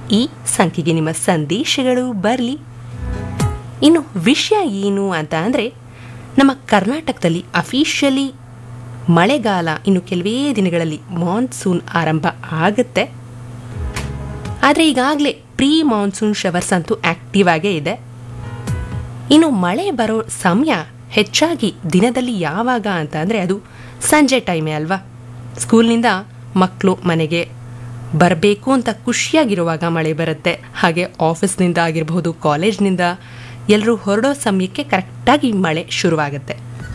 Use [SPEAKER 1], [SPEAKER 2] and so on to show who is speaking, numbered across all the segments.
[SPEAKER 1] ಈ ಸಂಖ್ಯೆಗೆ ನಿಮ್ಮ ಸಂದೇಶಗಳು ಬರಲಿ ಇನ್ನು ವಿಷಯ ಏನು ಅಂತ ಅಂದರೆ ನಮ್ಮ ಕರ್ನಾಟಕದಲ್ಲಿ ಅಫಿಷಿಯಲಿ ಮಳೆಗಾಲ ಇನ್ನು ಕೆಲವೇ ದಿನಗಳಲ್ಲಿ ಮಾನ್ಸೂನ್ ಆರಂಭ ಆಗುತ್ತೆ ಆದರೆ ಈಗಾಗಲೇ ಪ್ರೀ ಮಾನ್ಸೂನ್ ಶವರ್ಸ್ ಅಂತೂ ಆಕ್ಟಿವ್ ಆಗೇ ಇದೆ ಇನ್ನು ಮಳೆ ಬರೋ ಸಮಯ ಹೆಚ್ಚಾಗಿ ದಿನದಲ್ಲಿ ಯಾವಾಗ ಅಂತ ಅಂದರೆ ಅದು ಸಂಜೆ ಟೈಮೇ ಅಲ್ವಾ ಸ್ಕೂಲ್ನಿಂದ ಮಕ್ಕಳು ಮನೆಗೆ ಬರಬೇಕು ಅಂತ ಖುಷಿಯಾಗಿರುವಾಗ ಮಳೆ ಬರುತ್ತೆ ಹಾಗೆ ಆಫೀಸ್ನಿಂದ ಆಗಿರಬಹುದು ಕಾಲೇಜ್ನಿಂದ ಎಲ್ಲರೂ ಹೊರಡೋ ಸಮಯಕ್ಕೆ ಕರೆಕ್ಟಾಗಿ ಮಳೆ ಶುರುವಾಗುತ್ತೆ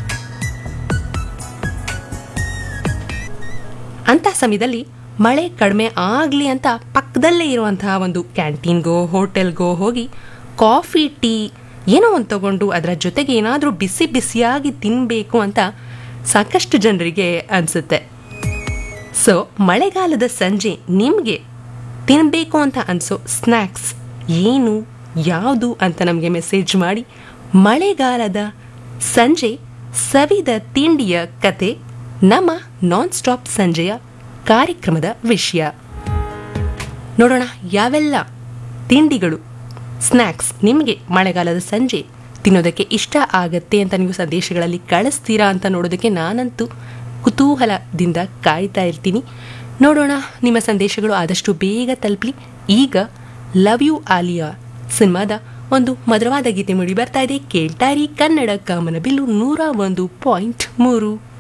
[SPEAKER 1] ಅಂಥ ಸಮಯದಲ್ಲಿ ಮಳೆ ಕಡಿಮೆ ಆಗಲಿ ಅಂತ ಪಕ್ಕದಲ್ಲೇ ಇರುವಂತಹ ಒಂದು ಕ್ಯಾಂಟೀನ್ಗೋ ಹೋಟೆಲ್ಗೋ ಹೋಗಿ ಕಾಫಿ ಟೀ ಏನೋ ಒಂದು ತಗೊಂಡು ಅದರ ಜೊತೆಗೆ ಏನಾದರೂ ಬಿಸಿ ಬಿಸಿಯಾಗಿ ತಿನ್ನಬೇಕು ಅಂತ ಸಾಕಷ್ಟು ಜನರಿಗೆ ಅನಿಸುತ್ತೆ ಸೊ ಮಳೆಗಾಲದ ಸಂಜೆ ನಿಮಗೆ ತಿನ್ನಬೇಕು ಅಂತ ಅನಿಸೋ ಸ್ನ್ಯಾಕ್ಸ್ ಏನು ಯಾವುದು ಅಂತ ನಮಗೆ ಮೆಸೇಜ್ ಮಾಡಿ ಮಳೆಗಾಲದ ಸಂಜೆ ಸವಿದ ತಿಂಡಿಯ ಕತೆ ನಮ್ಮ ನಾನ್ ಸ್ಟಾಪ್ ಸಂಜೆಯ ಕಾರ್ಯಕ್ರಮದ ವಿಷಯ ನೋಡೋಣ ಯಾವೆಲ್ಲ ತಿಂಡಿಗಳು ಸ್ನ್ಯಾಕ್ಸ್ ನಿಮಗೆ ಮಳೆಗಾಲದ ಸಂಜೆ ತಿನ್ನೋದಕ್ಕೆ ಇಷ್ಟ ಆಗತ್ತೆ ಅಂತ ನೀವು ಸಂದೇಶಗಳಲ್ಲಿ ಕಳಿಸ್ತೀರಾ ಅಂತ ನೋಡೋದಕ್ಕೆ ನಾನಂತೂ ಕುತೂಹಲದಿಂದ ಕಾಯ್ತಾ ಇರ್ತೀನಿ ನೋಡೋಣ ನಿಮ್ಮ ಸಂದೇಶಗಳು ಆದಷ್ಟು ಬೇಗ ತಲುಪಲಿ ಈಗ ಲವ್ ಯು ಆಲಿಯಾ ಸಿನಿಮಾದ ಒಂದು ಮಧುರವಾದ ಗೀತೆ ಮೂಡಿ ಬರ್ತಾ ಇದೆ ಕೇಳ್ತಾರಿ ಕನ್ನಡ ಕಾಮನ ಬಿಲ್ಲು ನೂರ ಒಂದು ಪಾಯಿಂಟ್ ಮೂರು